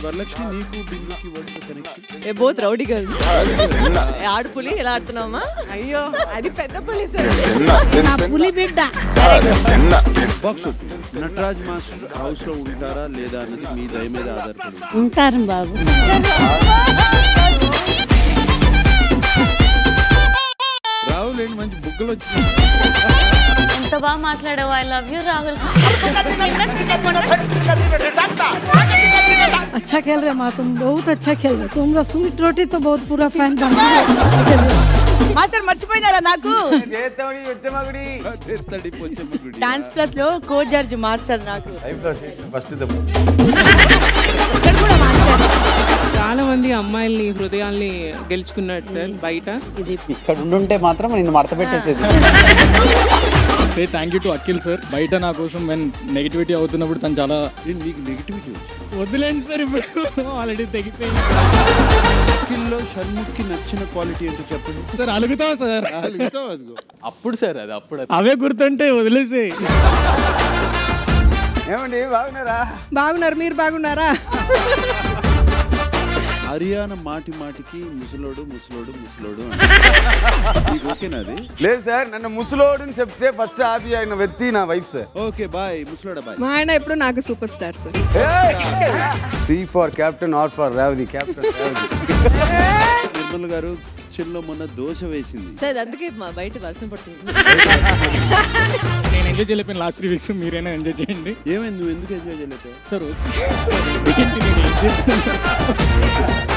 వరలక్ష్మి నీకు బిందుకి వరకు కనెక్షన్ ఏ బోత్ రౌడీ గర్ల్స్ ఆడుపులి ఎలా ఆడుతున్నామా అయ్యో అది పెద్ద పోలీసు పులి బిడ్డ బాక్స్ నటరాజ్ మాస్టర్ హౌస్ లో ఉంటారా లేదా అన్నది మీ దయ మీద ఆధారపడి ఉంటుంది. ఉంటారు బాబు రాహుల్ ఏంటి మంచి బుగ్గలు వచ్చి ఎంత బాగా మాట్లాడావు ఐ లవ్ యూ రాహుల్ अच्छा खेल रहे माँ तुम बहुत अच्छा खेल रहे तुमरा स्वीट रोटी तो बहुत पूरा फैन बन మాస్టర్ మర్చిపోయినారా నాకు అదే తడి పొచ్చమ్మ గుడి. డాన్స్ ప్లస్ లో కో జడ్జ్ మాస్టర్ నాకు ఫస్ట్ ఇక్కడ కూడా మాస్టర్ చాలా మంది అమ్మాయిల్ని హృదయాల్ని గెలుచుకున్నాడు సార్ బయట ఇక్కడ ఉండుంటే మాత్రం నేను మడత పెట్టేసేది say thank you to Akhil sir బయట నా కోసం నేను నెగిటివిటీ అవుతున్నప్పుడు తను చాలా ఏంటి నీకు నెగిటివిటీ వచ్చింది వదిలేండి సార్ ఇప్పుడు ఆల్రెడీ తెగిపోయింది స్కిల్లో షణ్ముఖ్కి నచ్చిన క్వాలిటీ ఏంటో చెప్పండి సార్ అలుగుతాం సార్ అలుగుతావు అదిగో అప్పుడు సార్ అది అప్పుడు అవే గుర్తుంటే వదిలేసి ఏమండి బాగున్నారా బాగున్నారు మీరు బాగున్నారా హర్యానా మాటి మాటికి ముసలోడు ముసలోడు ముసలోడు అంటారు. నీకు ఓకేనా అది లేదు సార్ నన్ను ముసలోడని చెప్తే ఫస్ట్ ఆది అయిన వ్యక్తి నా వైఫ్ సార్ ఓకే బాయ్ ముసలోడా బాయ్ మా ఆయన ఎప్పుడు నాకు super star sir C for captain R for Revathi captain Nirmal గారు కిచెన్ లో మొన్న దోశ వేసింది సార్ అందుకే మా బయట వర్షం పడుతుంది నేను ఎంజాయ్ చేయలేకపోయిన లాస్ట్ త్రీ వీక్స్ మీరైనా ఎంజాయ్ చేయండి ఏమైంది నువ్వు ఎందుకు ఎంజాయ్ చేయలేకపోయావు సార్ ఏంటి నేను ఏం చేస్తున్నాను?